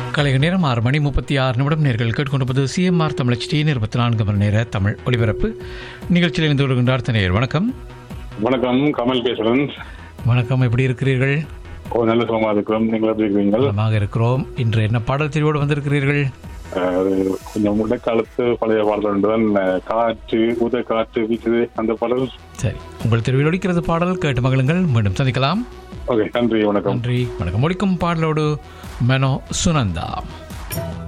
கலைக நேரம் ஆறு மணி முப்பத்தி ஆறு நிமிடம் நேர்கள் கேட்டுக்கொண்டிருப்பது சிஎம்ஆர் தமிழ் டி இருபத்தி நான்கு மணி நேர தமிழ் ஒலிபரப்பு நிகழ்ச்சியில் இருந்து வருகின்றார் தனையர் வணக்கம் வணக்கம் கமல் பேசுறேன் வணக்கம் எப்படி இருக்கிறீர்கள் ஓ நல்ல சுகமா இருக்கிறோம் நீங்கள் எப்படி இருக்கிறீங்கள் நலமாக இருக்கிறோம் இன்று என்ன பாடல் தெரிவோடு வந்திருக்கிறீர்கள் அஹ், அது கொஞ்சம் முடக்காலத்து பழைய பாடல் ஒன்றுதான் அஹ், காற்று உத காற்று வீசுது அந்த பாடல் சரி உங்கள் தெருவில் ஒலிக்கிறது பாடல் கேட்டு மகளுங்கள் மீண்டும் சந்திக்கலாம் ஓகே நன்றி வணக்கம் நன்றி வணக்கம் ஒலிக்கும் பாடலோடு மெனோ சுனந்தா